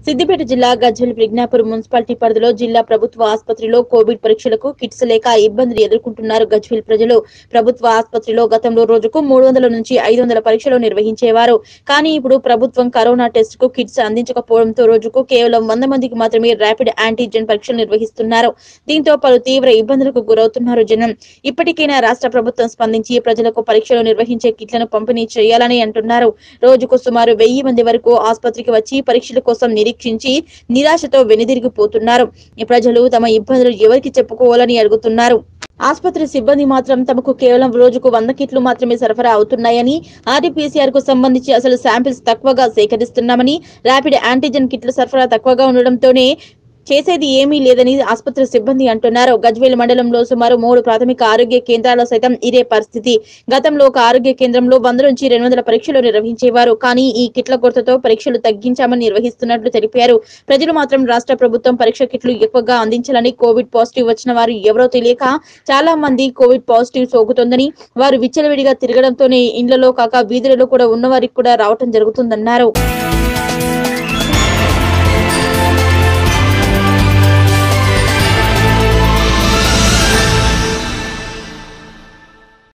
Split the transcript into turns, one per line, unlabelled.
సిద్దిపేట జిల్లా గజ్వెల్ ప్రజ్ఞాపూర్ మున్సిపాలిటీ పరిధిలో జిల్లా ప్రభుత్వ ఆసుపత్రిలో కోవిడ్ పరీక్షలకు కిట్స్ లేక ఇబ్బందులు ఎదుర్కొంటున్నారు గజ్వెల్ ప్రజలు ప్రభుత్వ ఆసుపత్రిలో గతంలో రోజుకు మూడు వందల నుంచి ఐదు వందల పరీక్షలు నిర్వహించేవారు కానీ ఇప్పుడు ప్రభుత్వం కరోనా టెస్ట్ కు కిట్స్ అందించకపోవడంతో రోజుకు కేవలం వంద మందికి మాత్రమే ర్యాపిడ్ యాంటీజెన్ పరీక్షలు నిర్వహిస్తున్నారు దీంతో పలు తీవ్ర ఇబ్బందులకు గురవుతున్నారు జనం ఇప్పటికైనా రాష్ట్ర ప్రభుత్వం స్పందించి ప్రజలకు పరీక్షలు నిర్వహించే కిట్లను పంపిణీ చేయాలని అంటున్నారు రోజుకు సుమారు వెయ్యి మంది వరకు ఆసుపత్రికి వచ్చి పరీక్షల కోసం నిరీక్షించి నిరాశతో వెనుదిరిగిపోతున్నారు ఈ ప్రజలు తమ ఇబ్బందులు ఎవరికి చెప్పుకోవాలని అడుగుతున్నారు ఆసుపత్రి సిబ్బంది మాత్రం తమకు కేవలం రోజుకు వంద కిట్లు మాత్రమే సరఫరా అవుతున్నాయని ఆర్టీపీసీఆర్ కు సంబంధించి అసలు శాంపిల్స్ తక్కువగా సేకరిస్తున్నామని ర్యాపిడ్ యాంటీజెన్ కిట్ల సరఫరా తక్కువగా ఉండడంతోనే చేసేది ఏమీ లేదని ఆసుపత్రి సిబ్బంది అంటున్నారు గజ్వేల్ మండలంలో సుమారు మూడు ప్రాథమిక ఆరోగ్య కేంద్రాల సైతం ఇదే పరిస్థితి గతంలో ఒక ఆరోగ్య కేంద్రంలో వంద నుంచి రెండు వందల పరీక్షలు నిర్వహించేవారు కానీ ఈ కిట్ల కొరతతో పరీక్షలు తగ్గించామని నిర్వహిస్తున్నట్లు తెలిపారు ప్రజలు మాత్రం రాష్ట్ర ప్రభుత్వం పరీక్ష కిట్లు ఎక్కువగా అందించాలని కోవిడ్ పాజిటివ్ వచ్చిన వారు ఎవరో తెలియక చాలా మంది కోవిడ్ పాజిటివ్ సోకుతోందని వారు విచ్చలవిడిగా తిరగడంతోనే ఇండ్లలో కాక వీధులలో కూడా ఉన్నవారికి కూడా రావటం జరుగుతుందన్నారు